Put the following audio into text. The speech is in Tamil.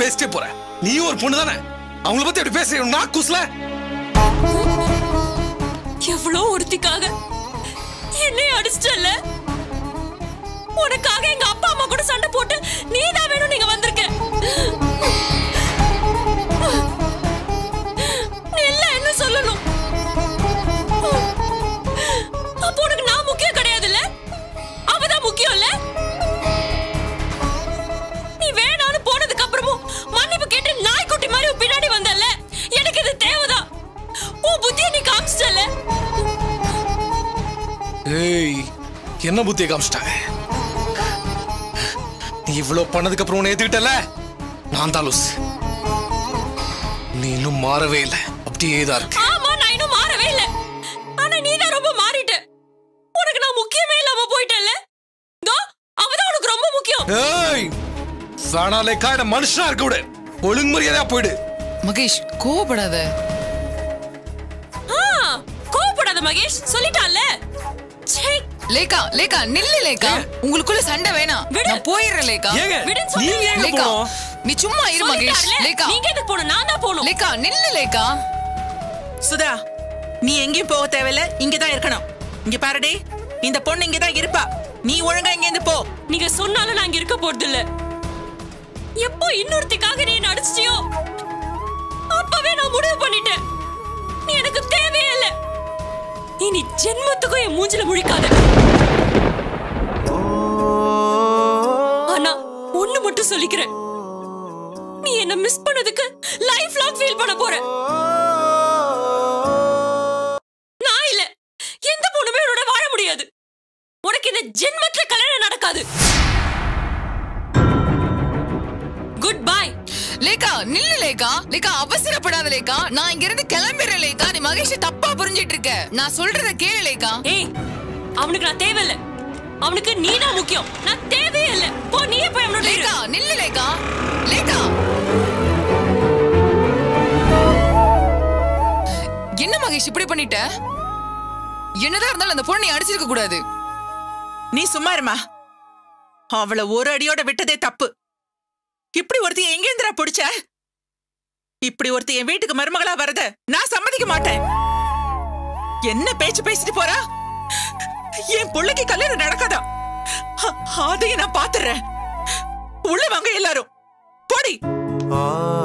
பேசிட்டே போற நீ ஒரு பொண்ணு தானே அவங்கள பத்தி எப்படி பேசுற நான் குஸ்ல எவ்வளோ ஒருத்திக்காக என்னை அடிச்சிட்டல உனக்காக எங்க அப்பா அம்மா கூட சண்டை போட்டு நீதான் வேணும் நீங்க வந்திருக்க நீ எல்லாம் என்ன சொல்லணும் அப்போ உனக்கு நான் முக்கியம் கிடையாதுல்ல அவதான் முக்கியம் இல்ல நீ வேணான்னு போனதுக்கு அப்புறமும் மன்னிப்பு கேட்டு நாய்க்குட்டி மாதிரி உன் பின்னாடி வந்தல்ல எனக்கு இது தேவைதான் உன் புத்தியை நீ காமிச்சிட்டல ஏய் என்ன புத்தியை காமிச்சிட்டாங்க நீ இவ்வளவு பண்ணதுக்கு அப்புறம் உன்னை ஏத்துக்கிட்டல நான் தான் லூஸ் நீ இன்னும் மாறவே இல்லை அப்படியே தான் இருக்கு ஆமா நான் இன்னும் மாறவே இல்ல ஆனா நீ தான் ரொம்ப மாறிட்ட உனக்கு நான் முக்கியமே இல்லாம போயிட்டல்ல தோ அவதான் உனக்கு ரொம்ப முக்கியம் ஏய் வேணாலேக்கா என்ன மனுஷனா இருக்க விடு ஒழுங்கு மரியாதையா போயிடு மகேஷ் கோவப்படாத ஆ, கோவப்படாத மகேஷ் சொல்லிட்டான்ல ச்சே, லேகா லேகா நில்லு லேகா உங்களுக்குள்ள சண்டை வேணாம் விடு. நான் போயிடுறேன் லேகா ஏங்க விடுன்னு நீங்க சொல்றேன். எங்க லேகா போனோம் நீ சும்மா இரு மகேஷ் சொல்லிட்டார்ல, லேகா நீங்க எதுக்கு போகணும் நான் தான் போகணும் லேகா நில்லு லேகா சுதா நீ எங்கேயும் போக தேவையில்ல இங்க தான் இருக்கணும் இங்க பாருடி இந்த பொண்ணு இங்க தான் இருப்பா நீ ஒழுங்கா இங்க இருந்து போ நீங்க சொன்னாலும் நான் இங்க இருக்க போறது இல்ல எப்போ இன்னொருத்திக்காக நீ என்ன அடிச்சிட்டியோ அப்பவே நான் முடிவு பண்ணிட்டேன் நீ எனக்கு தேவையே இல்ல இனி ஜென்மத்துக்கும் என் மூஞ்சில முழிக்காத ஆனா ஒண்ணு மட்டும் சொல்லிக்கிறேன் நீ என்ன மிஸ் பண்ணதுக்கு லைஃப் லாங் ஃபீல் பண்ண போற நான் இல்ல எந்த பொண்ணுமே உன்னோட வாழ முடியாது உனக்கு இந்த ஜென்மத்துல கல்யாணம் நடக்காது குட் பை லேகா நில்லு லேகா லேகா அவசரப்படாத லேகா நான் இங்க இருந்து கிளம்பிடுறேன் லேகா நீ மகேஷ தப்பா புரிஞ்சிட்டு இருக்க நான் சொல்றத கேளு லேகா ஏய் அவனுக்கு நான் தேவையில்ல அவனுக்கு நீ தான் முக்கியம் நான் தேவையே இல்ல போ நீயே போய் அவனோட இரு. லேகா நில்லு லேகா லேகா என்ன மகேஷ் இப்படி பண்ணிட்ட என்னதான் இருந்தாலும் அந்த பொண்ணை நீ அடிச்சிருக்க கூடாது நீ சும்மா இருமா அவளை ஒரு அடியோட விட்டதே தப்பு இப்படி ஒருத்தி எங்கேந்திரா பிடிச்ச இப்படி ஒருத்தி என் வீட்டுக்கு மருமகளா வரத நான் சம்மதிக்க மாட்டேன் என்ன பேச்சு பேசிட்டு போறா என் பிள்ளைக்கு கல்யாணம் நடக்காதா அ- அதையும் நான் பாத்துறேன் உள்ள வாங்க எல்லாரும் போடி ஆ